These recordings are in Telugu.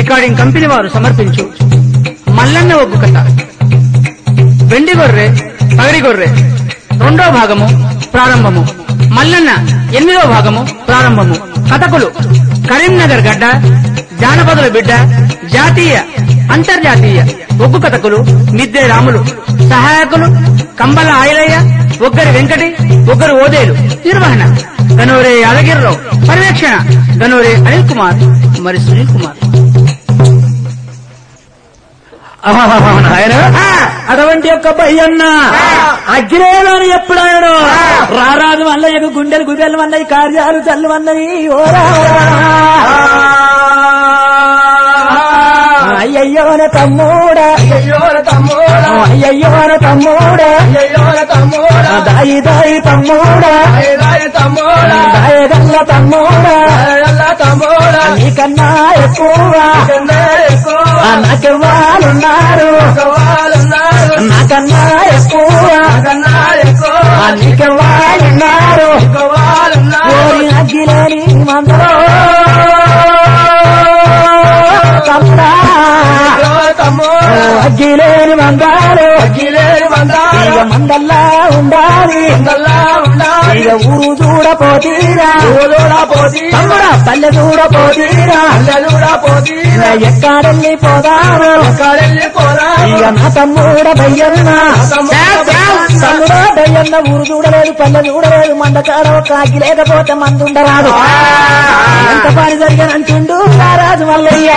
రికార్డింగ్ కంపెనీ వారు సమర్పించు మల్లన్న ఒగ్గు కథ వెండి గొర్రె పగడి గొర్రె రెండో భాగము ప్రారంభము మల్లన్న ఎనిమిదో భాగము ప్రారంభము కథకులు కరీంనగర్ గడ్డ జానపదుల బిడ్డ జాతీయ అంతర్జాతీయ ఒగ్గు కథకులు మిద్దె రాములు సహాయకులు కంబల ఆయిలయ్య ఒగ్గరి వెంకటి ఒగ్గరు ఓదేలు నిర్వహణ గనోరే యాదగిరిరావు పర్యవేక్షణ గనోరే అనిల్ కుమార్ మరి సునీల్ కుమార్ ఆయన అటువంటి యొక్క బయ్యన్న అగ్రేలోని ఎప్పుడాయను రారాజు మల్లయ్యకు గుండెలు గుబెలు అన్నవి కార్యాలు చల్లు అన్నవి అయ్యయ్యోన తమ్ముడా అయ్యయ్యోన తమ్ముడా దాయి దాయి తమ్ముడా దాయగల్ల తమ్ముడా నీకన్నా ఎక్కువ నాకెవ్వాలున్నారు నాకన్నా ఎక్కువ నీకెవ్వాలున్నారు ఓరి అగ్గిలేని మందరో తమ్ముడా అగ్గిలేని మందాలు ఇక మందల్లా ఉండాలి ఇక ఊరు చూడపోతీరా తమ్ముడా పల్లె చూడపోతీరా ఎక్కడెళ్ళి పోదాము ఇక నా తమ్ముడ బయ్యన్న తమ్ముడ బయ్యన్న ఊరు చూడలేదు పల్లె చూడలేదు మండకాడ ఒక అగ్గి లేకపోతే మందుండరాదు ఎంత పని జరిగానంటుండు రారాజు మల్లయ్య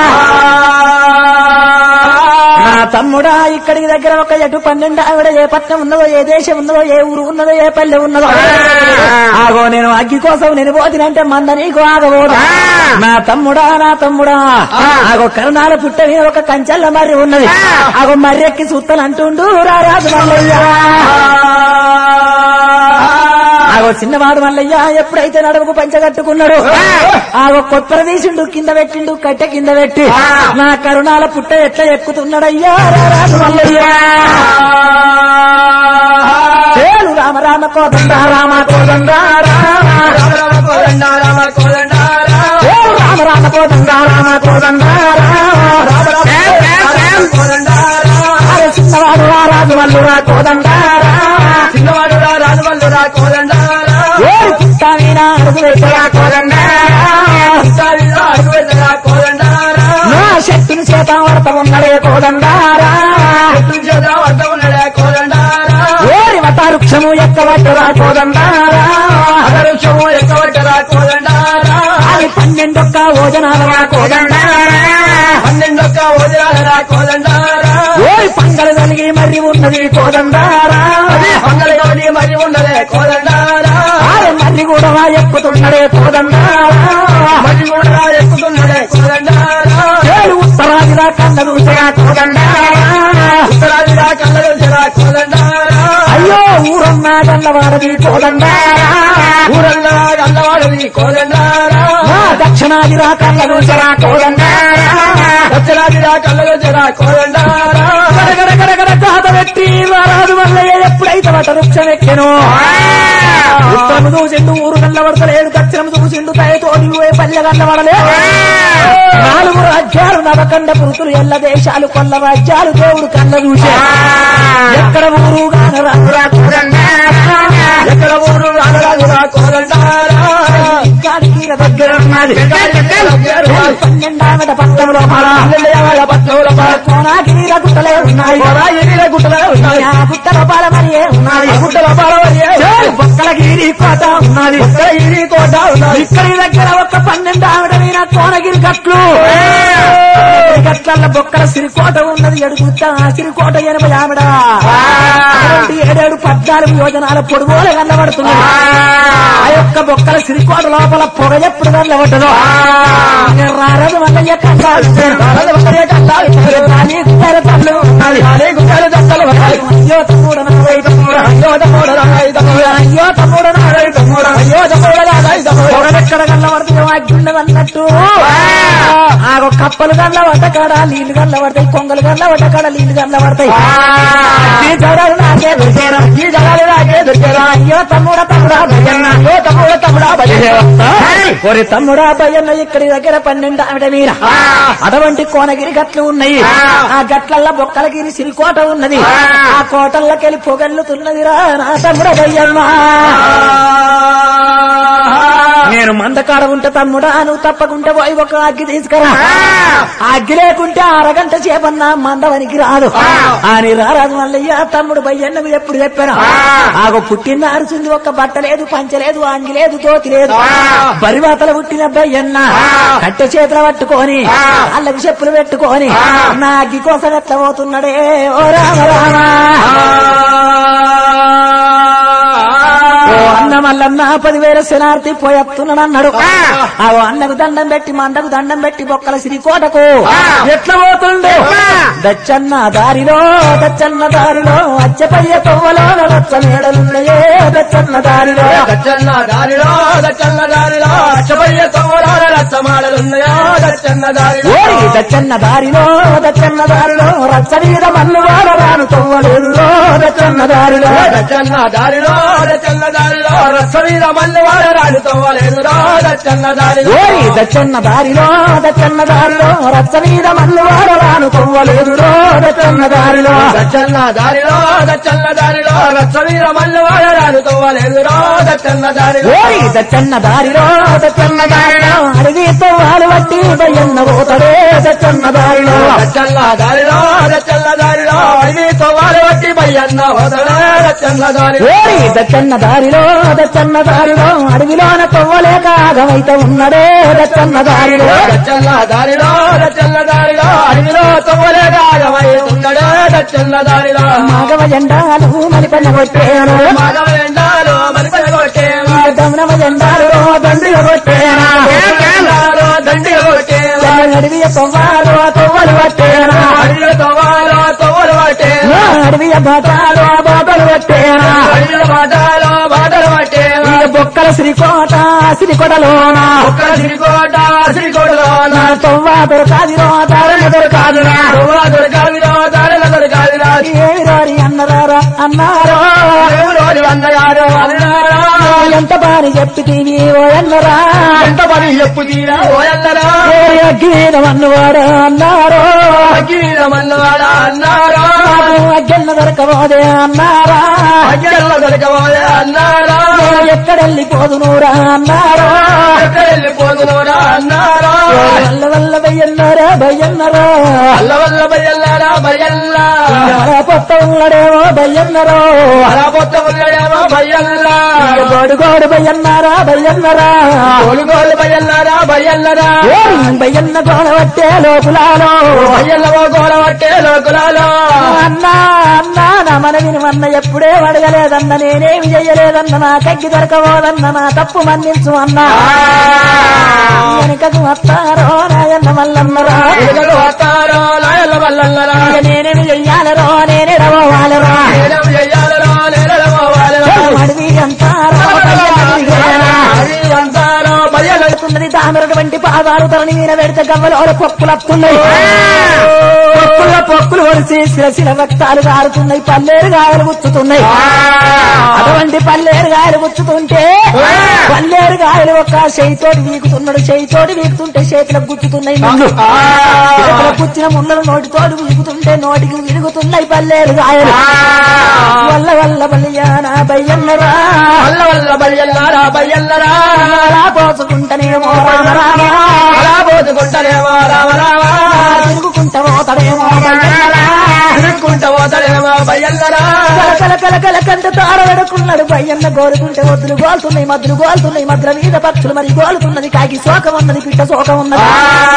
నా తమ్ముడా ఇక్కడికి దగ్గర ఒక ఎటు పన్నెండు ఆవిడ ఏ పట్నం ఉన్నదో ఏ దేశం ఉన్నదో ఏ ఊరు ఉన్నదో ఏ పల్లె ఉన్నదో ఆగో నేను అగ్గి కోసం నేను పోతినంటే మంద నీకు ఆగబోదా నా తమ్ముడా నా తమ్ముడా ఆగో కరుణాల పుట్ట మీద ఒక కంచెల్ల మర్రి ఉన్నది ఆగో మర్రెక్కి సుత్తలు అంటుండు రారాజు మల్లయ్య ఆగో చిన్నవాడు మల్లయ్య ఎప్పుడైతే నడుముకు పంచగట్టుకున్నాడు ఆగో కొత్తర తీసిండు కింద పెట్టిండు కట్టె కింద పెట్టి నా కరుణాల పుట్ట ఎట్లా ఎక్కుతున్నాడయ్యా రారాజు మల్లయ్య చేలు రామ రామ కోదండ రామ కోదండ చేలు రామ రామ కోదండ రామ కోదండ అరే చిన్నవాడు రారాజు మల్లురా కోదండ ఏడు పుట్ట మీద అడుగు పెట్టరా కోదండ నా శక్తిని చేత వర్త ఉన్నడే కోదండారా ఓరి వృక్షము ఎక్కబట్టరా కోదండారా అది పన్నెండొక్క ఓజనాలరా కోదండారా ఓరి పంగలు కలిగి మరి ఉన్నది కోదండారా ఆరు మర్రి కూడా ఎక్కుతున్నాడే కోదండారా ఏడు ఉత్తరాదిరా కన్న చూసరా కోదండారా అయ్యో ఊరన్నా గల్లవాడది కోదండారా నా దక్షిణాదిరా కన్న చూసరా కోదండారా గడగడ గడగడ గాథ పెట్టి వారాదు వల్లయ్య ఎప్పుడైతే వట వృక్షం ఎక్కెను ఉత్తరము చూసిండు ఊరు గల్లవడతలేడు దక్షిణం చూసిండు దయతోడి ఏ పల్లె గల్లవడలేదు నాలుగు రాజ్యాలు నవకండ పురుతులు ఎల్ల దేశాలు కొల్ల రాజ్యాలు దేవుడు కళ్ళ చూసే ఎక్కడ ఊరు గానరా ఎక్కడ ఊరు రాగరాజురా కోదండారా కాలికీర దగ్గర ఉన్నది పన్నెండావిడ పట్టంలో మరా పన్నెండవ పట్నంలో కోనాగిరీల గుట్టలే ఉన్నాయి ఎనిమిది గుట్టలే ఉన్నాయి ఆ గుట్టల పాల మరియే ఉన్నది గుట్టల పాలవరియే బొక్కలగిరి కోట ఉన్నది ఇరి కోట ఉన్నాయి ఇక్కడి దగ్గర ఒక పన్నెండు ఆవిడ మీద కోనగిరి గట్లు గట్ల బొక్కల సిరికోట ఉన్నది ఎడుగుట్ట ఆ సిరికోట ఎనభై ఆవిడ అటువంటి ఏడేడు పద్నాలుగు యోజనాల పొడుగోలు కనబడుతుంది ఆ యొక్క బొక్కల సిరికోట లోపల పొగ ఎప్పుడు కనబడదు రారదు వల్ల కట్టాలి తల్లు ఉన్నది గుట్టలు దత్తలు ఉన్నాయి అయ్యో తమ్ముడు నా వైపు అయ్యో తమ్ముడు రాయి తమ్ముడు అయ్యో తమ్ముడు నారాయణ తమ్ముడు అయ్యో తమ్ముడు రాయి తమ్ముడు పొగడెక్కడ గల్లబడితే అగ్గుండదన్నట్టు ఆగో కప్పలు గల్ల పడ్డకాడ నీళ్లు గల్ల పడతాయి కొంగలు గల్ల పడ్డకాడ నీళ్లు గల్ల పడతాయి ఈ జడాలు నాకే దొరికేరా ఈ జనాలు నాకే దొరికేరా అయ్యో తమ్ముడా తమ్ముడా భయన్న అయ్యో తమ్ముడు తమ్ముడా భయదేవా ఒరి తమ్ముడా భయన్న ఇక్కడి దగ్గర పన్నెండు ఆవిడ మీర అటువంటి కోనగిరి గట్లు ఉన్నాయి ఆ గట్లల్లో బొక్కలగిరి సిరికోట ఉన్నది ఆ కోటల్లోకెళ్ళి పొగల్లుతున్నది రా నా తమ్ముడ భయ్యమ్మ నేను మందకాడ ఉంటే తమ్ముడా నువ్వు తప్పకుంటే పోయి ఒక అగ్గి తీసుకురా ఆ అగ్గి లేకుంటే అరగంట చేపన్నా మందవనికి రాదు అని రారాజు మల్లయ్య తమ్ముడు భయ్యన్న మీరు ఎప్పుడు చెప్పాను ఆగో పుట్టిన అరుచుంది ఒక్క బట్ట లేదు పంచ లేదు అంగి లేదు తోతి లేదు బరివాతల పుట్టిన భయ్యన్న కట్టె చేతులు పట్టుకొని అల్లకి చెప్పులు పెట్టుకొని నా అగ్గి కోసం ఎట్లా పోతున్నాడే ఓ రామ రామ ఓ అన్న మల్లన్న పదివేల శనార్థి పోయత్తున్నాడు అన్నాడు ఆ అన్నకు దండం పెట్టి మండకు దండం పెట్టి బొక్కల శ్రీకోటకు ఎట్లా పోతుండే దచ్చన్న దారిలో దచ్చన్న దారిలో అచ్చపయ్య తొవ్వలో రచ్చ మేడలున్నాయే దచ్చన్న దారిలో దచ్చన్న దారిలో దచ్చన్న దారిలో అచ్చబయ్య తమ్ముడాల రచ్చమాడలున్నాయో దచ్చన్న దారిలో ఓరి దచ్చన్న దారిలో దచ్చన్న దారిలో రచ్చ మీద మన్ను వాడరాను తొవ్వలేదు దచ్చన్న దారిలో దచ్చన్న దారిలో దచ్చన్న దారిలో రచ్చ మీద మళ్ళీ వాడరాని తవ్వలేదు దచ్చన్న దారిలో ఓరి దచ్చన్న దారిలో దచ్చన్న దారిలో రచ్చ మీద మన్ను వాడరాను తొవ్వలేదు దచ్చన్న దారిలో దచ్చన్న దారిలో దచ్చన్న దారిలో రచ్చ మీద మళ్ళీ వాడరాని తవ్వలేదు దచ్చన్న దారిలో ఓరి దచ్చన్న దారిలో దచ్చన్న దారిలో అడవితో వాలు బట్టి దయ్యన్న పోతడే దచ్చన్న దారిలో దచ్చన్న దారిలో దచ్చన్న దారిలో అడవి తవ్వాలి బట్టి బయ్యన్న వదలే దచ్చన్న దారిలో ఓరి దచ్చన్న దారిలో దచ్చన్న దారిలో అడవిలోన తొవ్వలేక ఆగమైతే ఉన్నడే దచ్చన్న దారిలో దచ్చన్న దారిలో దచ్చన్న దారిలో అడవిలో తవ్వలే కాగమై ఉన్నాడే దచ్చన్న దారిలో మాగవ జెండాలు మలిపన్న కొట్టేను మానవ ఎండాలు మరిపడ కొట్టేవా దమనమ జెండాలు దండిగా కొట్టేనా దండిగా కొట్టేవా అడవియ తొవ్వాలు తొవ్వలు పట్టేనా అడవిలో తవ్వాలో తవ్వలు పట్టేవా అడవియ బాటాలు బాటలు పట్టేనా అడవిలో బాటలో బాటలు పట్టేవా ఈ బొక్కల శ్రీకోట శ్రీకోటలోన ఒక్క శ్రీకోట శ్రీకోటలోన నా తొవ్వ దొరకాదిరో దారణ దొరకాదిరా తవ్వ దొరకాలిరా దారిల దొరకాలిరా ఏమి రారి అన్నరారా అన్నారో దేవుడు వందగారు అన్నారా ఎంత బాని చెప్పితీవి ఓ అన్నరా ఎంత పని చెప్పు తీరా ఓయన్నరా ఏ అగ్గిన అన్నవాడు అన్నారో అగ్గిరమన్నవాడా అన్నారా నాకు అగ్గెన్న దొరకబోదే అన్నారా అగ్గిరల్ల దొరకబోయే అన్నారా నేను ఎక్కడెళ్ళిపోదునురా అన్నారో ఎక్కడ వెళ్ళిపోదునోరా అన్నారా వల్ల వల్ల భయన్నరా భయన్నరా అల్ల వల్ల బయ్యల్లారా బయ్యల్లా పొత్త ఉన్నడేమో భయన్నరో అలా పొత్త ఉన్నాడేమో బయ్యల్లా గోడు భయన్నారా భయన్నరా గోలుగోలు బయ్యల్లారా బయ్యల్లరా భయన్న గోడ పట్టే లోపులాలో బయ్యల్లవో గోడ పట్టే లోకులాలో అన్నా అన్నా నా మనవిని మన్న ఎప్పుడే అడగలేదన్న నేనేమి చెయ్యలేదన్న నా కగ్గి దొరకబోదన్న నా తప్పు మన్నించు అన్నా వెనుకకు వస్తారో నాయన్న మల్లన్నరా ఎలుగలు వస్తారో నాయల్ల వల్లల్లరా ఇక నేనేమి చెయ్యాలరో నేనేడవాలరా నేనం చెయ్యాలరో నేనలో పోవాలరో అడవి అంతారో అది అంతారో బయ్యల ఉన్నది తామరటువంటి పాదాలు తలని మీద పెడితే గవ్వలో పొక్కులు వస్తున్నాయి పొక్కుల పొక్కులు ఒడిసి శిరశిల రక్తాలు కారుతున్నాయి పల్లేరు గాయలు గుచ్చుతున్నాయి అటువంటి పల్లేరు గాయలు గుచ్చుతుంటే పల్లేరు గాయలు ఒక చేయితోటి వీకుతున్నాడు చేయితోటి వీకుతుంటే చేతులకు గుచ్చుతున్నాయి ముళ్ళు చేతులకు గుచ్చిన ముళ్ళను నోటితోటి వీకుతుంటే నోటికి విరుగుతున్నాయి పల్లేరు గాయలు వల్ల వల్ల బలియానా బయ్యన్నరా వల్ల వల్ల బయ్యల్లారా బయ్యల్లరా అలా పోసుకుంటనేమో రామ రామ అలా పోతుకుంటారేమో రామ రామ తిరుగుకుంటా పోతాడేమో బయ్యన్నరా. తిరుక్కుంటా పోతాడేమో బయ్యల్లరా కల కల కల కల కంట తార వెడుకున్నాడు బయ్యన్న గోరుకుంటే వద్దులు గోలుతున్నాయి మద్దులు గోలుతున్నాయి మద్దుల మీద పక్షులు మరి గోలుతున్నది కాకి శోకం ఉన్నది పిట్ట శోకం ఉన్నది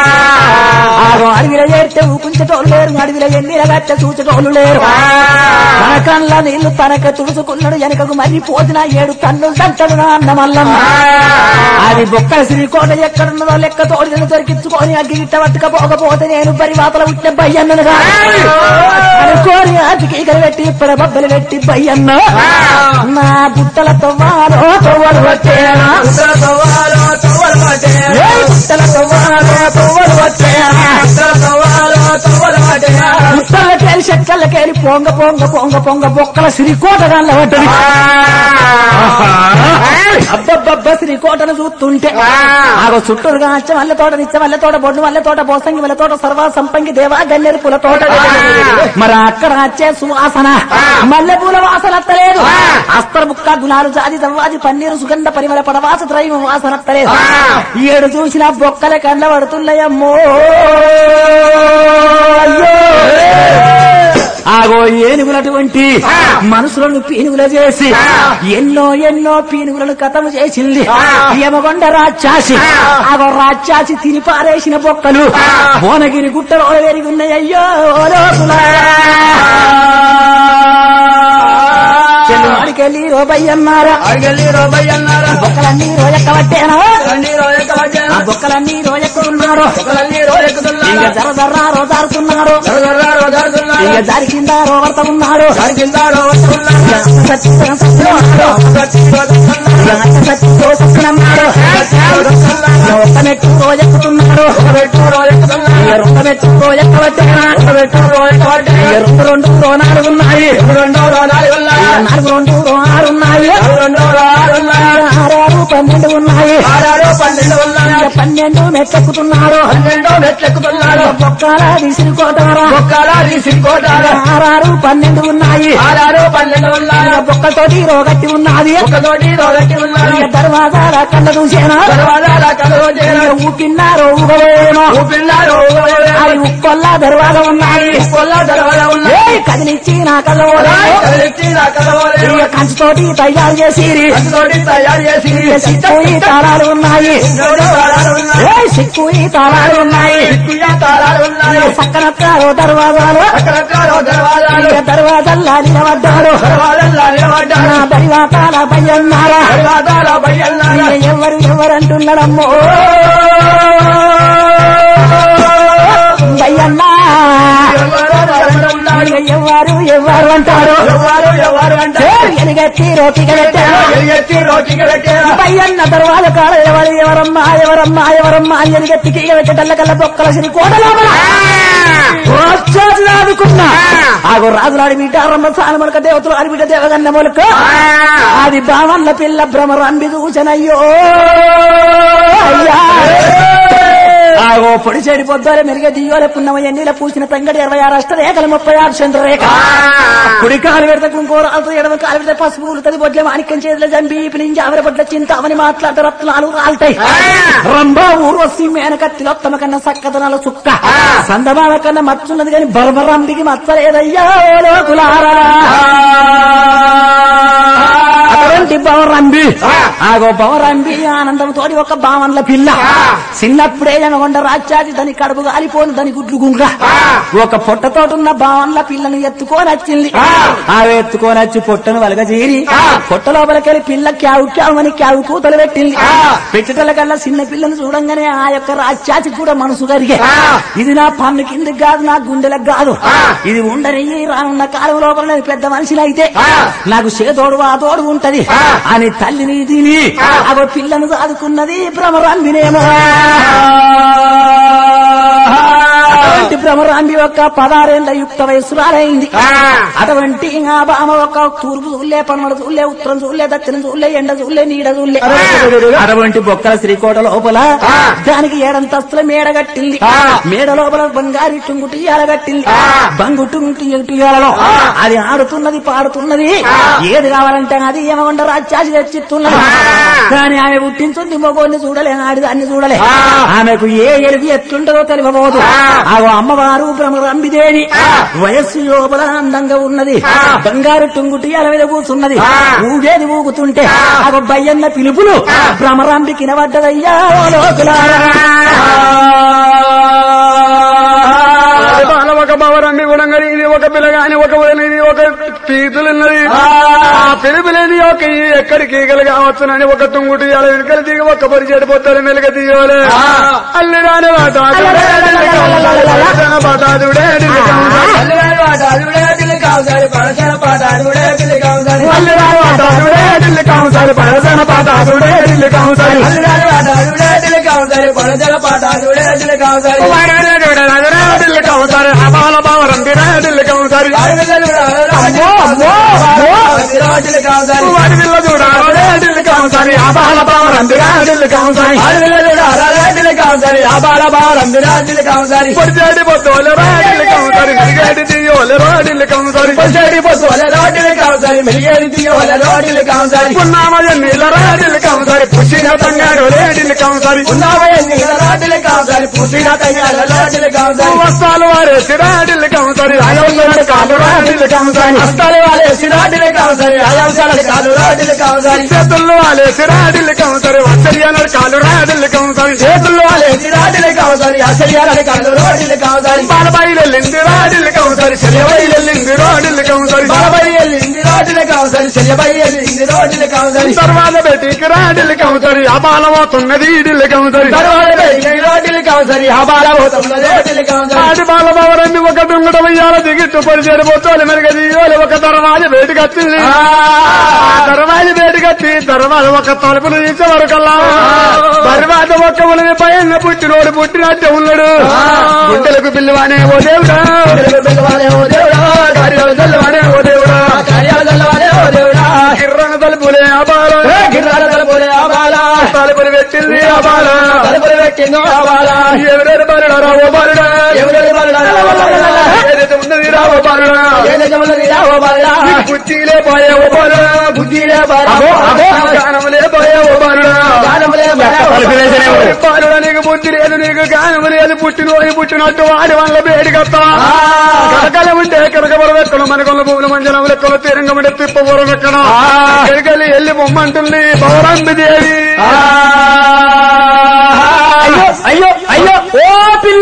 ఆగో అడవిలో ఏడితే ఊపించటోళ్ళు లేరు అడవిలో ఎన్నిల గట్ట చూచటోళ్ళు లేరు తన కళ్ళ నీళ్లు తనక తుడుచుకున్నాడు వెనకకు మరి పోతున్న ఏడు కన్నులు తంటడు నా అన్న మల్లమ్మ అది బొక్కల శ్రీకోట ఎక్కడున్నదో లెక్క తోడి దొరికించుకొని అగ్గి గిట్ట పట్టుకపోకపోతే నేను బరి వాతల పుట్టిన బయ్యన్నను కాదు కోరి ఆటికీకలు పెట్టి ఇప్పుడు బొబ్బలు పెట్టి బయ్యన్న నా బుట్టల తవ్వాలో తవ్వలు వచ్చేనా ఉత్తర తవ్వాలో తవ్వలు పట్టేనా ఏ బుట్టల తవ్వాలో తవ్వలు వచ్చేనా ఉత్తర తవ్వాలో తవ్వలు పట్టేనా బుట్టలకేలి చెక్కలకేలి పొంగ పొంగ పొంగ పొంగ బొక్కల శ్రీకోట గాళ్ళ పడ్డది అబ్బబ్బబ్బ శ్రీకోటను చూస్తుంటే ఆగో చుట్టూరుగా అచ్చ మల్లె తోట నిచ్చ మల్లె తోట బొడ్డు మల్లె తోట బోసంగి మల్లె తోట సర్వ సంపంగి దేవా గన్నేరు పూల తోట మరి అక్కడ వచ్చే సువాసన మల్లె పూల వాసన అత్తలేదు అస్తర బుక్క గులాలు జాతి దవ్వాది పన్నీరు సుగంధ పరిమళ పడవాస త్రయం వాసన అత్తలేదు ఏడు చూసిన బొక్కల కండ్ల పడుతున్నాయమ్మో అయ్యో ఆగో ఏనుగులటువంటి మనసులను పీనుగుల చేసి ఎన్నో ఎన్నో పీనుగులను కథము చేసింది యమగొండ రాక్షాసి ఆగో రాక్షాసి తిని పారేసిన బొక్కలు భువనగిరి గుట్టలో వెరిగి ఉన్నాయి అయ్యో చెల్లువాడికెళ్ళి రోబయ్యన్నారా అడిగెళ్ళి రోబయ్య అన్నారా బొక్కలన్నీ రోజెక్కబట్టేనా రండి రోజెక్క ఆ బొక్కలన్నీ రోజెక్కుతున్నారు ఒకళ్ళని రోజెక్కుతున్నారు ఇంకా జర జర్రా రోజారుతున్నారు ఇక జారి కింద రోవర్త ఉన్నారు కింద రోజున్నారు సత్యం సత్యన్నాడు ఒక్క మెట్టు రోజెక్కుతున్నాడు ఇక రెండు మెట్టు రోజెక్కబట్టేనా ఇక రెండు రెండు రో నాలుగు ఉన్నాయి ఇక నాలుగు రెండు రో ఆరు ఉన్నాయి ఆరు పన్నెండు ఉన్నాయి ఇక పన్నెండు మెట్టెక్కుతున్నారు నెట్లెక్కుతున్నాడు బొక్కల విసిరికోటారా ఒక్కలా తీసుకోటారా ఆరారు పన్నెండు ఉన్నాయి ఆరారు పన్నెండు ఉన్నాయి ఇక బొక్కతోటి రోగట్టి ఉన్నది ఒకతోటి రోజెక్కి ఉన్నారు ఇక దర్వాజాల కళ్ళ చూసేనా దర్వాజాల కలవ చేయడం ఇక ఊపిన్నారు ఊగలేమో ఊపిన్నారు అది ఉక్కొల్లా దర్వాజ ఉన్నాయి కొల్ల దర్వాజా ఏ ఉన్నాయి కదిలిచ్చి నా కళ్ళ ఓడేమో. కదిలిచ్చి నా కలవలేదు ఇక కంచుతోటి తయారు చేసి అందుతోటి తయారు చేసి ఇక సిక్కు ఈ తాళాలు ఉన్నాయి ఇంకోటి తాళాలు ఉన్నాయి ఏ సిక్కు ఈ తాళాలు ఉన్నాయి ఎక్కువ తాళాలు ఉన్నాయి ఇక సక్కనొక్కారు దర్వాజాలు రకరకాల దర్వాజాలు ఇక దర్వాజల్లా నిలబడ్డారు దర్వాజాలు నిలబడ్డారు నా దర్వాతాల భయన్నారా దర్వాజాల బయ్యన్నారు ఇక ఎవరు ఎవరు అంటున్నాడమ్మో భయన్నా ఇక ఎవరు ఎవరు అంటారు ఎవరు ఎవరు అంటే ఎలుగెత్తి రోటిగా పెట్టారు ఎత్తి రోటికి పెట్టారు పయ్యన్న తర్వాత కాడ ఎవరు ఎవరమ్మా ఎవరమ్మా ఎవరమ్మా అని ఎలుగెత్తి తీగ పెట్టటల్ల కల్లా బొక్కల సిరి కోట లోపల రాక్షసులు ఆదుకున్నా ఆగో రాజులాడి బిడ్డ రమ్మ సాలమలక దేవతలు ఆడి బిడ్డ దేవగన్న మొలక అది బావన్న పిల్ల భ్రమరు అంబి చూచనయ్యో అయ్యా ఆగో పొడి చెడి పొద్దులే మెరుగ దియోలే పున్నమ ఎన్నిల పూసిన తంగడి ఇరవై ఆరు అష్ట రేఖలు ముప్పై ఆరు చంద్రరేఖ కుడి కాలు పెడితే కుంకోర అలతో ఎడమ కాలు పెడితే పసుపు ఉలుతది బొడ్ల మాణిక్యం చేతుల జంబి పిలించి ఆవిర బొడ్ల చింత అవని మాట్లాడితే రత్నాలు రాలుతాయి రంభా ఊర్వశి మేనకత్తిలోత్తమ కన్నా సక్కదనాల సుక్క సందమాల కన్నా మచ్చున్నది కానీ బర్బరంబికి మచ్చలేదయ్యా ఓ లోకులారా అటువంటి భవరంబి ఆగో భవరంబి ఆనందం తోడి ఒక భావన్ల పిల్ల చిన్నప్పుడే జనగొండ రాజ్యాది దాని కడుపు గాలిపోను దాని గుడ్లు గుంగ ఒక పొట్టతోటున్న భావన్ల పిల్లను ఎత్తుకొని వచ్చింది ఆమె ఎత్తుకొని వచ్చి పొట్టను వలగజీరి పొట్ట లోపలికెళ్ళి పిల్ల క్యావు క్యావు అని క్యావు కూతలు పెట్టింది పెట్టటల కల్లా చిన్న పిల్లను చూడంగానే ఆ యొక్క రాజ్యాతి కూడా మనసు కరిగే ఇది నా పన్ను కిందకి కాదు నా గుండెలకు కాదు ఇది ఉండని రానున్న కాలం లోపల నేను పెద్ద మనిషిని అయితే నాకు చేతోడు ఆ తోడు ఉంటది అని తల్లిని తిని అగో పిల్లను సాదుకున్నది భ్రమరాంబినేమో అటువంటి భ్రమరాంబి యొక్క పదారేళ్ల యుక్త వయస్సురాలైంది అటువంటి ఆ బామ ఒక తూర్పు చూలే పన్నడు చూలే ఉత్తరం చూలే దక్షిణం చూలే ఎండ చూలే నీడ చూలే అటువంటి బొక్కల శ్రీకోట లోపల దానికి ఏడంతస్తుల మేడ కట్టింది మేడ లోపల బంగారు టుంగుటి కట్టింది బంగు టుంగుటియాలలో అది ఆడుతున్నది పాడుతున్నది ఏది కావాలంటే అది ఏమకుండా రాజ్యాసి తెచ్చిస్తున్నది కానీ ఆమె పుట్టించుంది మగోడిని చూడలే ఆడి దాన్ని చూడలే ఆమెకు ఏ ఎలుగు ఎట్లుంటదో తెలియబోదు ఆ అమ్మవారు భ్రమరంబిదేవి వయస్సు లోపల అందంగా ఉన్నది బంగారు టుంగుటి అల మీద కూర్చున్నది ఊగేది ఊగుతుంటే ఆ బయ్యన్న పిలుపులు భ్రమరాంబి కినబడ్డదయ్యా ఓ లోకులారా. బాల ఒక బవరండి ఉడంగడి ఇది ఒక పిల్లగాని ఒక ఉదయనిది ఒక పీతులున్నది ఆ పిలుపులేని ఒక ఈ ఎక్కడికి ఈగలు కావచ్చునని ఒక తుంగుటి అలా వెనుకలు దిగి ఒక్క పరి చెడిపోతారు మెలుగ తీయలే అల్లిరాని వాటాదుడే బాటాదుడే పాటాడుడే దిల్ కావుసారి పడసన పాటాడుడే దిల్ కావుసారి మల్లిరాలు ఆటాడుడే ఢిల్లీ కాంసారి పడసన పాటాడుడే ఢిల్లీ కాంసారి అల్లుడాలు పాటాడుడే దిల్ కావుసారి పడసన పాటాడుడే దిల్ కావుసారి ఢిల్లీ కాంసారి అబాల బావరం ఢిల్లీ కాంసారి అమ్మో అమ్మో అమ్మో దిల్ కావుసారి వారి పిల్ల చూడాలి ఢిల్లీ కాంసారి అబాల బావరం ఢిల్లీ కాంసారి దిల్ కావుసారి ఆ బాల బాలం దిల్ కావుసారి పొడిచేడి పొద్దులే ఢిల్లీ కాంసారి మెరుగేడి దియోలే ఢిల్లీ కాంసారి పొసడి పొద్దు వల రోడ్డులు కావుసారి మెలిగేది దిగి వల రోడ్డులు కావుసారి పున్నామయ నీళ్ళ ఢిల్లీ కాంసారి పుష్టిన తంగారు ఢిల్లీ కాంసారి ఉన్నావే నీళ్ళ రోడ్డులు కావుసారి పూసిన తగ్గాల రోడ్డులు కావుసారి వస్తాలు వారేసి ఢిల్లీ కాంసారి అయోధ్య కాలు ఢిల్లీ కాంసారి హస్తాలు వాళ్ళేసి రోడ్డులు కావుసారి అయాంశాల కాలు రోడ్డులు కావుసారి చేతుల్లో వాలేసి ఢిల్లీ కాంసారి వస్తరియాలు కాలు ఢిల్లీ కాంసారి చేతుల్లో వాళ్ళేసి రోడ్డులు కావుసారి అసలు కాలు రోడ్డులు కావుసారి బాలబాయిలెళ్ళింది ఢిల్లీ కాంసారి చెల్లెబైలెళ్ళింది ఢిల్లీ కాంసారి బాబాయ్ వెళ్ళింది రోడ్డులు కావుసారి చెల్లెబాయి వెళ్ళింది రోడ్డులు కావుసారి తర్వాత బయటికి ఢిల్లీ కాంసారి అబాలమవుతున్నది ఢిల్లీ కాంసారి తర్వాత వెళ్ళింది రోడ్డులు కావుసారి ఆ బాల పోతున్నది రోడ్డులు కావుసారి ఆడి బాలబావరాన్ని ఒక దుంగట వెయ్యాల దిగిట్టు పరిచేడు పోతాలి మెరుగది ఒక దర్వాజ వేటికి వచ్చింది ఆ దర్వాజ వేటికి వచ్చి దర్వాజ ఒక తలుపులు తీసే వరకల్లా దర్వాజ ఒక్క ఉలిమి భయంగా పుట్టినోడు పుట్టినట్టే ఉన్నాడు గుండెలకు పిల్లవానే ఓ దేవుడా పిల్లవాడే ఓ దేవుడా కార్యాలు చల్లవానే ఓ దేవుడా కార్యాలు చల్లవాడే ఓ దేవుడా కిర్రన తలుపులే అబాల గిర్రాల తలుపులే ఆ బాల తలుపులు పెట్టింది అబాల తలుపులు పెట్టిందో ఆ బాల ఎవరెవరు బాలుడా రావో బాలుడా ఎవరెవరి బాలుడా ఏదైతే ఉన్నది రావో బాలుడా ఏ నిజమున్నది రా ఓ బాలుడా బుద్ధిలే పోయే ఓ బాలుడా బుద్ధిలే బాల అగో అగో గానములే పోయే ఓ బాలుడా గానములే బాల బాలుడా నీకు బుద్ధి లేదు నీకు గానము లేదు పుట్టినోని పుట్టినట్టు వాడి వల్ల వేడికత్తా కరకల ఉంటే కరకబర లెక్కలు మనకొల్ల భూముల మంజనం లెక్కలు తీరంగం ఉంటే తిప్పబోర లెక్కన కరకలి ఎల్లి బొమ్మంటుంది పౌరంబి దేవి అయ్యో అయ్యో అయ్యో ఓ పిల్ల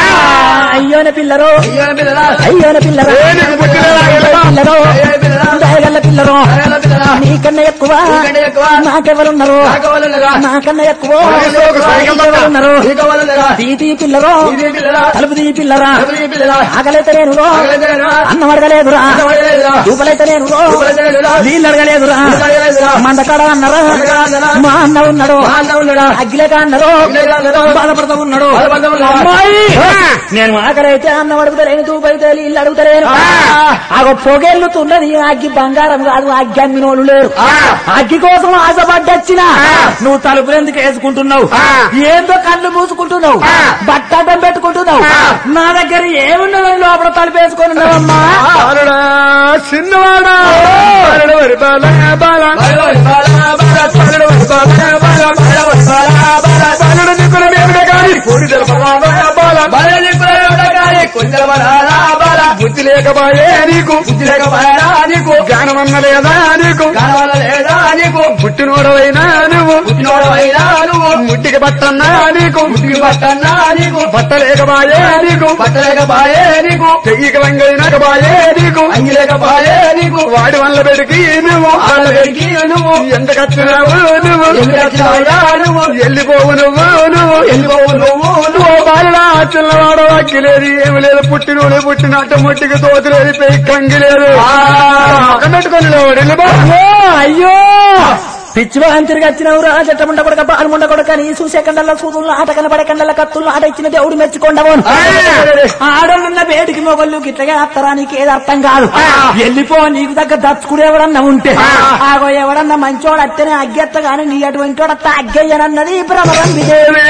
అయ్యోన పిల్లరో అయ్యోన పిల్లరా అయ్యోన పిల్లరో ఏ నీకు బుద్ధి లేదా పిల్లరో అయ్యోన పిల్లరా దయగల్ల పిల్లరో అయ్యోన పిల్లరా నీకన్నా ఎక్కువ నీకంటే ఎక్కువ నాకెవరున్నారు నాకవలనరా నాకన్నా ఎక్కువ ఒక సైకిల్ దొంగ. ఉన్నారు నీకవలనరా తీతి పిల్లరో ఇది పిల్లరా తలుపు తీ పిల్లరా ఎవరి పిల్లరా ఆకలైతే నేను ఆగలేదురా అన్నం అడగలేదురా అడగలేదురా దూపలైతే నేను దూపలైతేనేనురా. నీళ్ళు అడగలేదురా అడగలేదురా. మందకాడ అన్నారా మందకాడ అన్నారా. మా అన్న ఉన్నాడు మా అన్న ఉన్నాడా? అగ్గిలేక అన్నారు అగ్గిలేక అన్నారు. బాధపడతా ఉన్నాడు బాధపడతా ఉన్నాడా? అమ్మాయి నేను ఆకలైతే అన్నం అడుగుతలేను దూపైతే నీళ్ళు అడుగుతలేను ఆగో పొగెళ్ళుతున్నది అగ్గి బంగారం కాదు అగ్గి అమ్మినోళ్ళు లేరు అగ్గి కోసం ఆశపడ్డొచ్చిన నువ్వు తలుపులు ఎందుకు వేసుకుంటున్నావు ఏందో కళ్ళు మూసుకుంటున్నావు బట్టడం పెట్టుకుంటున్నావు నా దగ్గర ఏమున్నదని లోపల తలుపు వేసుకొని ఉన్నావమ్మా బాలుడా చిన్నవాడా బాలుడు వరి బాల బాల బాల బాల బాల బాలుడు వరి బాల బాల బాల బాల బాలుడు నీకుల మేముడే కాని కోడి తెలపరా బాల బాల నీకులగాని కొంచెం బాల బాల బుద్ధి లేకబాయే నీకు బుద్ధి లేకపోయారా నీకు జ్ఞానమన్న లేదా నీకు కనవల లేదా నీకు పుట్టినోడవైనా నువ్వు పుట్టినోడవైనా నువ్వు ముట్టికి బట్టన్నా నీకు బుద్ధికి పట్టన్నా నీకు బట్ట లేకబాయే నీకు పట్టలేకపాయే నీకు చెయ్యికి వంగైనకబాయే నీకు అంగి లేకపాయే నీకు వాడి వల్ల పెడికి నువ్వు వాళ్ళ పెరిగి నువ్వు ఎందుకు వచ్చినావు నువ్వు ఎందుకు వచ్చినావయ్యా నువ్వు వెళ్ళిపోవు నువ్వు నువ్వు వెళ్ళిపోవు నువ్వు నువ్వు బాలుడా చిన్నవాడు అక్కిలేదు ఏమి లేదు పుట్టినోడు పుట్టినట్టు ముట్టికి తోతులేదు పెయి కంగి లేదు పెట్టుకొని వెళ్ళిపో అయ్యో అయ్యో పిచ్చిలో తిరిగి వచ్చినవురా చెట్టముండ కొడక పాలుముండ కొడక నీ చూసే కండల సూదుల్లో ఆట కనబడే కండల కత్తుల్లో ఆట ఇచ్చిన దేవుడు మెచ్చుకోండవను ఆడోళ్ళున్న వేడికి మొగళ్ళు గిట్లగా అత్తరా నీకు ఏది అర్థం కాదు వెళ్ళిపో నీకు దగ్గర దచ్చుకుడు ఎవడన్నా ఉంటే ఆగో ఎవడన్నా మంచోడు అత్తనే అగ్గెత్త గాని నీ అటువంటి వాడు అత్త అగ్గయ్యనన్నది భ్రమరం విదేవి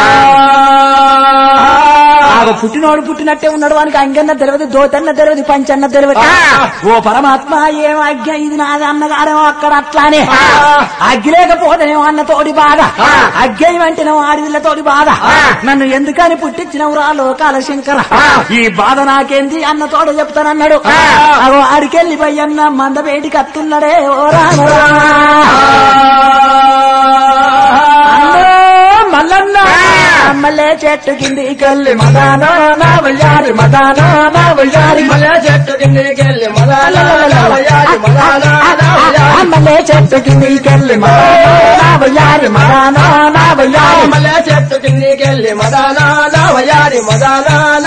ఆగో పుట్టినోడు పుట్టినట్టే ఉన్నాడు వానికి అంగన్న తెలియదు దోతన్న తెలియదు పంచన్న తెలియదు ఓ పరమాత్మ ఏం అజ్ఞ ఇది నాది అన్నగారేమో అక్కడ అట్లానే అగ్గి లేకపోతేనేమో అన్న తోడి బాధ అగ్గేయం అంటేనేమో ఆడిదిల్ల తోడి బాధ నన్ను ఎందుకని పుట్టించినవు రా లోకాల శంకర ఈ బాధ నాకేంది అన్న తోడు చెప్తానన్నాడు అగో ఆడికెళ్ళి పోయన్న మంద వేడికి అత్తున్నాడే ఓ రామ మల్లన్న మల్లె చెట్టు కింది కల్లి మదానో నా వయ్యారి మదానో నా వయ్యారి మల్లె చెట్టు కిందికెళ్ళి మదాల వయ్యారి మదాల మల్లె చెట్టు కింది కల్లి మదానో నా వయ్యారి మదానో నా వయ్యారి మల్లె చెట్టు కిందికెళ్ళి మదాల వయ్యారి మదాల వయ్యారి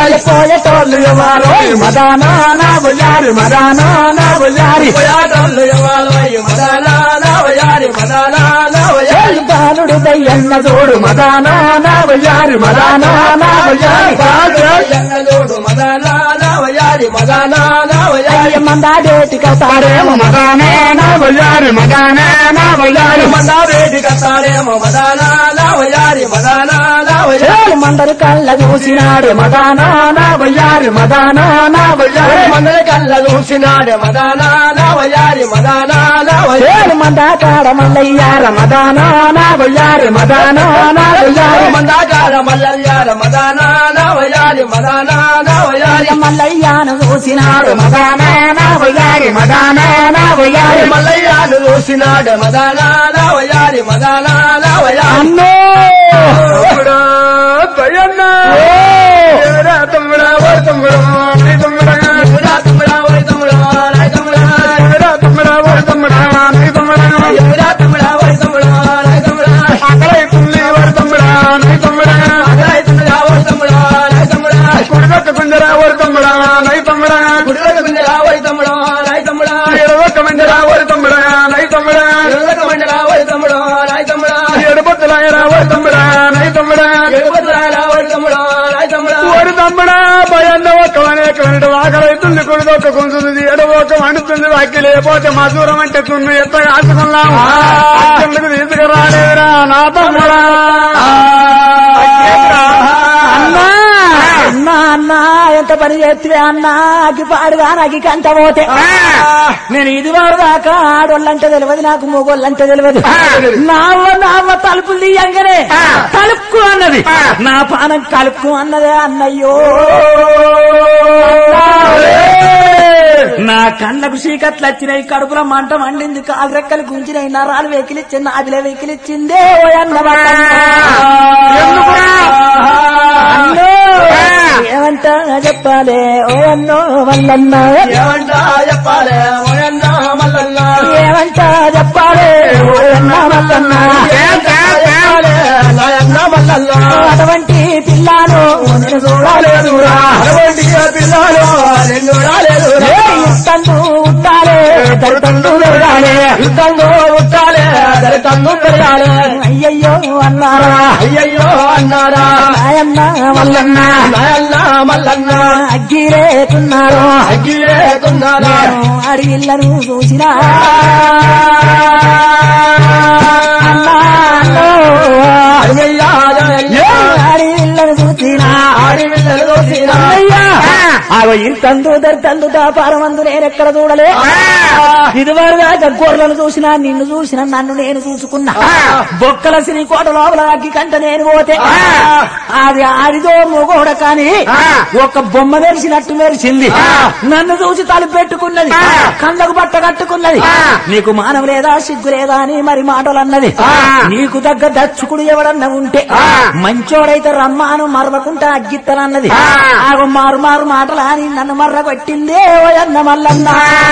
పోయేటోళ్ళు ఎవరు మదానా నా బొయ్యారి మదానా నా బొయ్యారి పోయాటోళ్ళు ఎవరు మదానా నా వయారి మదానా నా వయారి బాలుడు దయ్యన్న చూడు మదానా నా బొయ్యారి మదానా నా బొయ్యారి జంగలోడు మదానా నా వయారి మదానా నా వయారి మందాడేటి కతారేమో మదానా నా బొయ్యారి మదానా నా బొయ్యారి మందా వేడి కట్టాడేమో మదానా నా వయారి మదానా నా వయారి మందరు కళ్ళ చూసినాడు మదానా నా బొయ్యారి మదానా నా బొయ్యారి మందరి కళ్ళ చూసినాడే మదానా నా వయారి మదానా నా వయారి ఏడు మందాకాడ మల్లయ్యార మదానా నా బొయ్యారి మదానా నా బొయ్యారి మందాకార మల్లయ్యార మదానా నా వయారి మదానా నా వయారి మల్లయ్యాను చూసినాడు మదానా నా బొయ్యారి మదానా నా బొయ్యారి మల్లయ్యాను చూసినాడే మదానా నా వయారి మదానా నా వయారి అన్నో తమ్ముడా భయన్నా ఏరా తమ్ముడా ఓ తమ్ముడా నీ తమ్ముడా తమ్ముడా తమ్ముడా ఓయ్ తమ్ముడా రాయ్ తమ్ముడా ఏరా తమ్ముడా ఓ తమ్ముడా నీ తమ్ముడా తమ్ముడా తమ్ముడా ఓయ్ తమ్ముడా రాయ్ తమ్ముడా ఆకలైతుంది ఓ తమ్ముడా నీ తమ్ముడా రాయ్ తమ్ముడా ఓయ్ తమ్ముడా రాయ్ తమ్ముడా కుడిపక్క కుంజరా ఓ తమ్ముడా నీ తమ్ముడా గుడిలోకి పిండిరా ఓయ్ తమ్ముడా రాయ్ తమ్ముడా ఎడవక్క మంజరా ఓ తమ్ముడా నీ తమ్ముడా గుడిలోకి మండిరా ఓయ్ తమ్ముడా రాయ్ తమ్ముడా ఎడబొత్తులాయరా ఓ తమ్ముడా నీ తమ్ముడా ఎడుపతురారా ఓయ్ తమ్ముడా రాయ్ తమ్ముడా ఓడి తమ్ముడా భయన్న ఒక్క అనేక వెనట ఆకలైతుంది కుడిదొక్క కొంచుంది ఎడవొక్క వండుతుంది వాకి లేకపోతే మధురం అంటే తున్ను ఎంత కాసుకున్నాము అక్కడికి తీసుకురాలేదురా నా తమ్ముడా అన్నా అన్నా అన్నా ఎంత పని చేస్తే అన్నా అగ్గి పాడుగా నాకు కంట పోతే నేను ఇది వారు దాకా ఆడోళ్ళంటే తెలియదు నాకు మొగోళ్ళంటే తెలియదు నావ నావ తలుపులు తీయంగానే కలుపుకు అన్నది నా పానం కలుపుకు అన్నదే అన్నయ్యో నా కళ్ళకు చీకట్లు వచ్చినాయి కడుపులో మంట మండింది కాలు రెక్కలు గుంజినాయి నరాలు వెకిలిచ్చింది నాదిలే వెకిలిచ్చిందే ఓ అన్న అన్నో ఏమంటా చెప్పాలే ఓ అన్నో వల్లన్న ఏమంటా చెప్పాలే ఓయన్నా మల్లన్న ఏమంటా చెప్పాలే ఓ అన్న వల్లన్న ఏమంటా చెప్పాలే నాయన్న మల్లన్న అటువంటి పిల్లాను నేను చూడలేదురా అటువంటి పిల్లలు రెండు రాలేదురా తండ్రు ఉంటాలే తండ్రు పెరగాలే యుద్ధంలో ఉట్టాలే దళితంలో పెరగాలే అయ్యయ్యో అన్నారా అయ్యయ్యో అన్నారా నాయన్న వల్లన్న నాయన్న మల్లన్న అగ్గిరేతున్నారు అగ్గిలేకున్నారా అడిగిళ్ళను చూసినా అన్నా అన్నో. అడిగిళ్ళను చూసినా ఆడి పిల్లలు చూసినా అవి ఇంతందు దర్తందు దాపారమందు నేనెక్కడ చూడలే ఇదివరదాకా గొర్రెలను చూసినా నిన్ను చూసినా నన్ను నేను చూసుకున్నా బొక్కల సిరి కోట లోపల అగ్గి కంట నేను పోతే అది ఆడిదో మొగోడ కాని ఒక బొమ్మ మెరిసినట్టు మెరిసింది నన్ను చూసి తలుపు పెట్టుకున్నది కళ్ళకు బట్ట కట్టుకున్నది నీకు మానవ లేదా సిగ్గు లేదా అని మరి మాటలు అన్నది నీకు దగ్గర దచ్చుకుడు ఎవడన్నా ఉంటే మంచోడైతే రమ్మాను మరవకుంటా అగ్గిత్తనన్నది ఆగు మారు మారు మాటలు అని నన్ను మర్ర కొట్టిందే ఓ అన్న మల్లన్న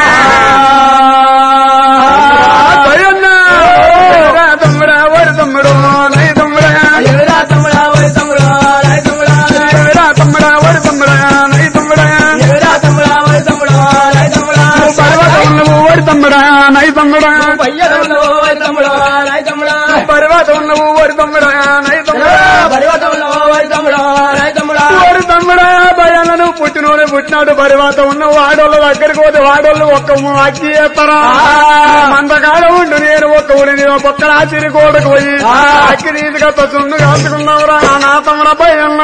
భయన్న ఏరా తమ్ముడా ఓడి తమ్ముడు నీ తమ్ముడా ఎవరా తమ్ముడా ఓయ్ తమ్ముడా రాయ్ తమ్ముడా ఏరా తమ్ముడా ఓడి తమ్ముడా నీ తమ్ముడా ఎవరా తమ్ముడా ఓయ్ తమ్ముడా రాయ్ తమ్ముడా పర్వతం నువ్వు ఓడి తమ్ముడా నై తమ్ముడా పయ్యడంలో ఓయ్ తమ్ముడా రాయ్ తమ్ముడా పర్వతం నువ్వు ఓడి తమ్ముడా నై తమ్ముడా పరివటంలో ఓయ్ తమ్ముడా రాయ్ తమ్ముడా ఓడి తమ్ముడా భయాలను పుట్టినోడే పుట్టినాడు పరివాత ఉన్న వాడోళ్ళ దగ్గరికి పోతే వాడోళ్ళు ఒక్క అక్కి చేస్తారా మందకాడ ఉండు నేను ఒక్క ఊరిని ఒక్కడ ఆచిరి కోడకు పోయి అక్కి తీసుకొస్తా చుండు కాల్చుకున్నావురా నా తమ్ముడ భయన్న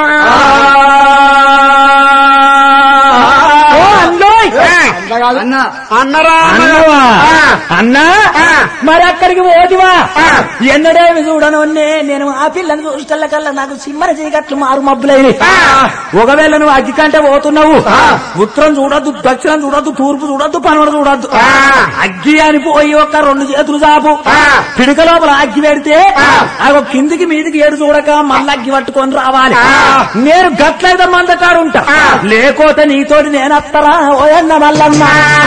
ఓ అన్నోయ్ అన్నా అన్నరా అన్నవా అన్నా మరి అక్కడికి పోతివా ఎన్నడేమి చూడను నేను ఆ పిల్లని చూస్తల్ల కల్లా నాకు సిమ్మర చీకట్లు మారు మబ్బులైన ఒకవేళ నువ్వు అగ్గి కంటే పోతున్నావు ఉత్తరం చూడొద్దు దక్షిణం చూడొద్దు తూర్పు చూడొద్దు పనవడు చూడొద్దు అగ్గి అని పోయి ఒక రెండు చేతులు చాపు పిడక లోపల అగ్గి పెడితే అగో కిందికి మీదికి ఏడు చూడక మళ్ళీ అగ్గి పట్టుకొని రావాలి నేను గట్లయితే మందకాడు ఉంటా లేకపోతే నీతోటి నేను వస్తారా ఓయన్న మల్లన్న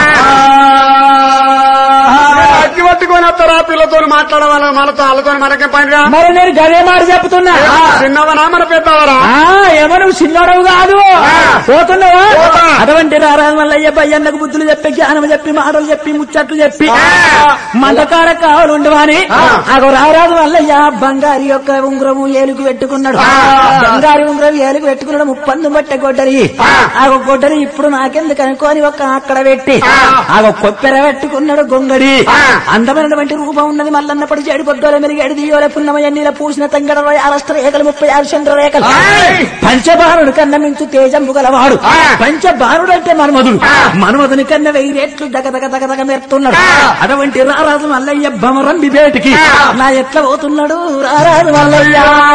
అగ్గి పట్టుకొని వస్తారా పిల్లతో మాట్లాడవాల మనతో వాళ్ళతో మనకే పనిరా మరి నేను గదే మాట చెప్తున్నా చిన్నవాడు ఎవనా మన పెద్దవరా ఆ ఎవరు చిన్నోడవు కాదు పోతున్నావా పోతా. అటువంటి రారాజు మల్లయ్య పయ్యన్నకు బుద్ధులు చెప్పి జ్ఞానం చెప్పి మాటలు చెప్పి ముచ్చట్లు చెప్పి మంటకాడ కావాలి ఉండవని అగో రారాజు మల్లయ్య బంగారి యొక్క ఉంగరము ఏలుగు పెట్టుకున్నాడు బంగారి ఉంగరం ఏలుగు పెట్టుకున్నాడు ముప్పందు బట్టే గొడ్డరి ఆగో గొడ్డరి ఇప్పుడు నాకెందుకు అనుకోని ఒక అక్కడ పెట్టి ఆగో కొప్పెర పెట్టుకున్నాడు గొంగడి అందమైనటువంటి రూపం ఉన్నది మల్లన్నప్పటి చెడి పొద్దుల మెరిగాడి దియోల పున్నమయ్య నీల పూసిన తంగడ అరస్త్ర రేఖలు ముప్పై ఆరు చంద్ర రేఖలు పంచబాణుడు కన్న మించు తేజంబు గలవాడు పంచబాణుడు అంటే మన్మధుడు మన్మధుని కన్న వెయ్యి రేట్లు దగ దగ దగ దగ మెరుతున్నాడు అటువంటి రారాజు మల్లయ్య భమరం బిబేటికి నా ఎట్లా పోతున్నాడు రారాజు మల్లయ్య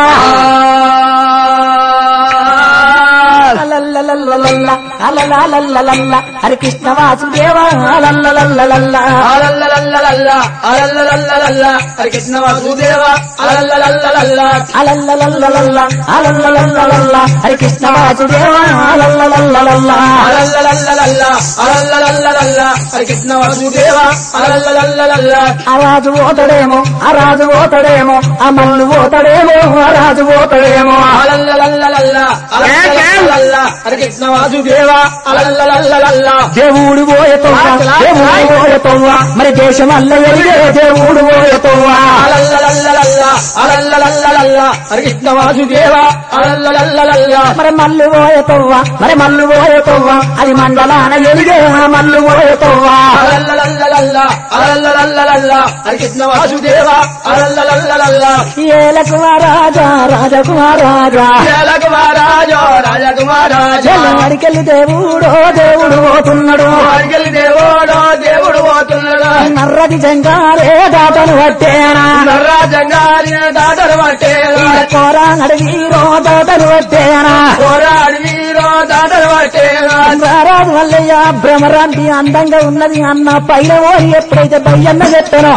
అలల్లలల్లలల్ల, అలలాలల్లలల్ల, హరి కృష్ణ వాసుదేవ అలల్లలల్లలల్ల. అలల్లలల్లలల్ల, అలల్లలల్లలల్ల, హరి కృష్ణ వాసుదేవ అలల్లలల్లలల్ల. అలల్లలల్లలల్ల, అలల్లలల్లలల్ల, హరి కృష్ణ వాసుదేవ అలల్లలల్లలల్ల. అలల్లలల్లలల్ల, అలల్లలల్లలల్ల, హరి కృష్ణ వాసుదేవ అలల్లలల్లలల్ల. ఆ రాజు పోతాడేమో ఆ రాజు పోతాడేమో ఆ మల్లు పోతాడేమో ఆ రాజు పోతాడేమో అలల్లలల్లలల్ల, అలల్లలల్లలల్ల, హరి కృష్ణ వాసుదేవ అలల్లలల్లలల్ల. దేవుడు పోయతోవా దేవుడు పోయతోవా మరి దేశం అల్ల ఎరిగే దేవుడు పోయతోవా అలల్లలల్లలల్ల, అలల్లలల్లలల్ల, హరి కృష్ణ వాసుదేవ అలల్లలల్లలల్ల. మరి మల్లు పోయతోవా మరి మల్లు పోయతోవా అది మండలాన ఎరిగే ఆ మల్లు పోయతోవా అలల్లలల్లలల్ల, అలల్లలల్లలల్ల, హరి కృష్ణ వాసుదేవ అలల్లలల్లలల్ల. ఏలకు రాజా రాజకుమారాజా రాజకుమారాజో రాజకుమారాజో వాడికెళ్ళి దేవుడో దేవుడు పోతున్నాడు వాడికెళ్ళి దేవుడో దేవుడు పోతున్నాడు నర్రది జంగారే దాతను పట్టేనా నర్రాజంగారి దాతరు పట్టేరా కోరా నడివీరో దాతను పట్టేనా పోరాడి వీరో దాతరు పట్టేరా రారాజు వల్లయ్య భ్రమరాంతి అందంగా ఉన్నది అన్న పైన ఓరి ఎప్పుడైతే బయ్యన్న చెప్పానో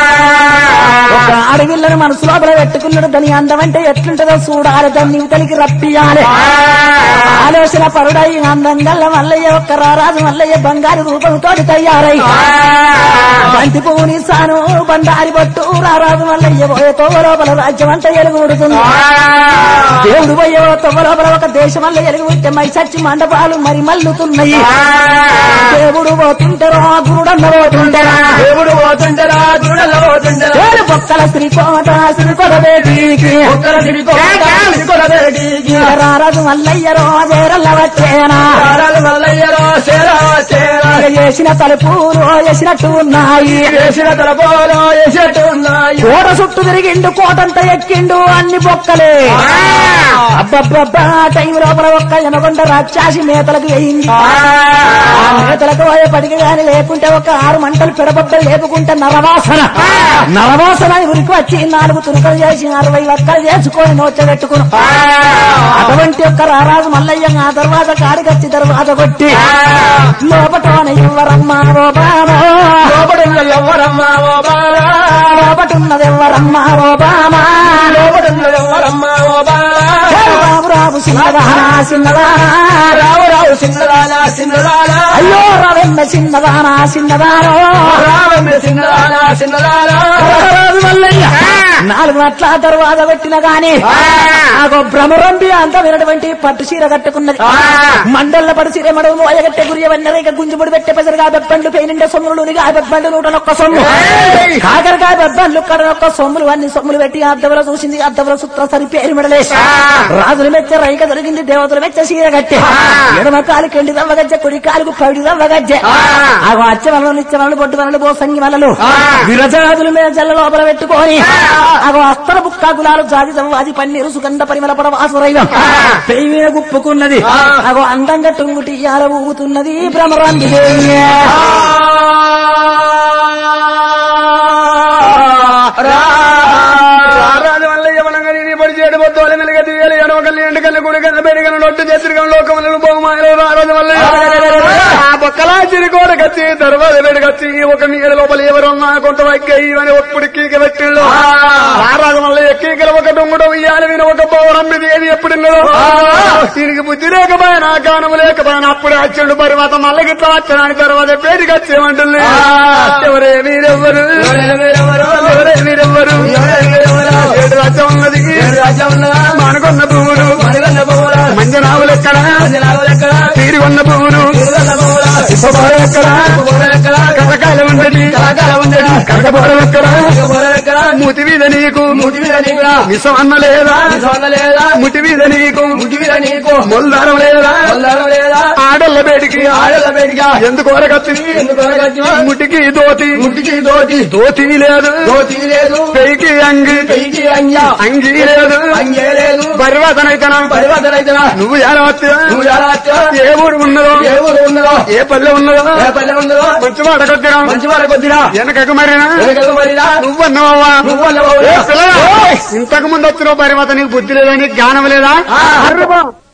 ఒక అడవిళ్ళని మనసు లోపల పెట్టుకున్నాడు దాని అందం అంటే ఎట్లుంటుందో చూడాలి దాన్ని ఇవతలికి రప్పియాలి ఆలోచన పరుడై అందంగా మల్లయ్య ఒక్క రారాజు మల్లయ్య బంగారు రూపంతో తయారై బంతి పువ్వుని సాను బండారి పట్టు రారాజు మల్లయ్య పోయే తోవ లోపల రాజ్యం అంతా ఎలుగుడుతుంది దేవుడు పోయే తొవ్వ లోపల ఒక దేశం వల్ల ఎలుగు ఉంటే మై చచ్చి మండపాలు మరి మల్లుతున్నాయి దేవుడు పోతుంటారో గురుడన్న పోతుంటారా దేవుడు పోతుంటరా దుడల పోతుంటరా ఏడు బొక్కల శ్రీకోట శ్రీకొడ బేటీకి ఒక్కర సిరికోట సిరికొల బేటికి రారాజు మల్లయ్య రోజేరల్ల వచ్చేనా తారాలు మల్లయ్యరో చేరా చేరా ఇక చేసిన తలుపులు వేసినట్టు ఉన్నాయి వేసిన తలపోలో వేసేట్టు ఉన్నాయి కోట చుట్టూ తిరిగిండు కోటంతా ఎక్కిండు అన్ని బొక్కలే అబ్బబ్బబ్బా టైం లోపల ఒక్క ఎనగొండ రాక్షాసి మేతలకు వేయింది ఆ మేతలకు పోయేపటికి గాని లేకుంటే ఒక ఆరు మంటలు పెడబొబ్బలు లేపుకుంటే నరవాసన నరవాసన ఉరికి వచ్చి నాలుగు తునకలు చేసి అరవై ఒక్కలు చేసుకొని నోచ పెట్టుకుని అటువంటి ఒక్క రారాజు మల్లయ్య ఆ తర్వాత కాడికొచ్చి తర్వాత కొట్టి లోపటోన ఎవ్వరమ్మా ఓ బామో లోపడున్న ఎవ్వరమ్మా ఓ బాలా లోపటున్నది ఎవ్వరమ్మా ఓ బామా లోపడున్న ఎవ్వరమ్మా ఓ బాలా రాము రాము చిన్నదానా చిన్నదానా రావు రావు చిన్నదానా చిన్నదానా అయ్యో రవెన్న చిన్నదానా చిన్నదానో రావమ్మ చిన్నదానా చిన్నదానా రారాజు మల్లయ్య నాలుగు అట్ల తర్వాత పెట్టిన గాని నాకు భ్రమరంబి అంత వినటువంటి పట్టు చీర కట్టుకున్నది మండల్ల పడు చీర మడవు మోయగట్టె గురి వన్నరేక గుంజుముడి పెట్టే పెసరగా బెప్పండ్లు పెయినిండే సొమ్ములు నిగా బెప్పండ్లు నూట నొక్క సొమ్ము కాకరకాయ బెప్పండ్లు కడనొక్క సొమ్ములు అన్ని సొమ్ములు పెట్టి అద్దవల చూసింది అద్దవల సుత్ర సరి పేరు మెడలేసి రాజులు మెచ్చ రైక దొరికింది దేవతలు మెచ్చ చీర కట్టి ఎడమ కాలు కెండి రవ్వగజ్జ కుడి కాలుకు పడి రవ్వగజ్జ ఆగో అచ్చ వలలు నిత్య వలలు బొట్టు వలలు బోసంగి వలలు విరజాదుల మీద జల్ల లోపల పెట్టుకొని ఆగో అస్తర బుక్క గులాలు జాతి అది పన్నీరు సుగంధ పరిమళ పడ వాసురైవం పెయి మీద గుప్పుకున్నది ఆగో అందంగా టుంగుటి ఇయ్యాల ఊగుతున్నది భ్రమరాంది దేవి రారాజు వల్ల యవనంగా నీ పడి చేయడం వద్దు మెలుగ తీయాలి ఎడవకల్లి ఎండకల్లి గుడికల్లి బెరిగల నొట్టు చేతిరిగల లోకములను బహుమాయలు రారాజు వల్ల ఆ పక్కలా చిరుకోడ కచ్చి తర్వాత వెడగచ్చి ఒక నీడ లోపల ఎవరున్నా కొంత వైక్కి అని ఒప్పుడు కీక పెట్టిళ్ళు రారాజు వల్ల ఎక్కీకల ఒక దొంగడు ఇయ్యాలి విని ఒక పౌరం మీద ఏది ఎప్పుడున్నదో దీనికి బుద్ధి లేకపోయినా కానము లేకపోయినా అప్పుడే వచ్చిండు పర్వత మళ్ళీ గిట్లా వచ్చడానికి తర్వాత పేరుకి వచ్చేమంటుంది ఎవరే మీరెవ్వరు ఎవరే మీరెవ్వరు ఏడు రాజ్యం ఉన్నది మానుకున్న భూమి నావులెక్కడ ఎక్కడ తీరి ఉన్న పువ్వులు ఇప్పబోరం ఎక్కడ ఎక్కడ కరకాల ఉండటి కళాకాల ఉండేది కరకపోరం ఎక్కడ ఎక్కడ ముతి మీద నీకు ముటి మీద నీకు విషం అన్న లేదా సొంత లేదా ముటి మీద నీకు ముటి మీద నీకు మొల్దారం లేదా వదలడం లేదా ఆడల్ల బేటికి ఆడల బయటిగా ఎందుకు వరకత్తివి ఎందుకు అనగచ్చు? ముటికి దోతి ముట్టికి దోటి దోతి లేదు దోతి లేదు పెయికి అంగి పెయికి అంజా అంగి లేదు అంగే లేదు పరివర్తనైతనా పరివర్తన అయితేనా నువ్వు ఎలా వస్తా నువ్వు ఎలా వచ్చావు? ఏ ఊరు ఉన్నదో ఏ ఊరు ఉన్నదో ఏ పల్లె ఉన్నదో ఏ పల్లె ఉన్నదో మంచి మాట కొద్దిరా మంచి వారికి వద్దిరా వెనకకు మరినా వెనకకు మరిరా నువ్వన్నావా నువ్వు అన్నవాడు. ఇంతకు ముందు వచ్చిన పరివర్తన నీకు బుద్ధి లేదా నీకు జ్ఞానం లేదా ఆ. అర్రబా.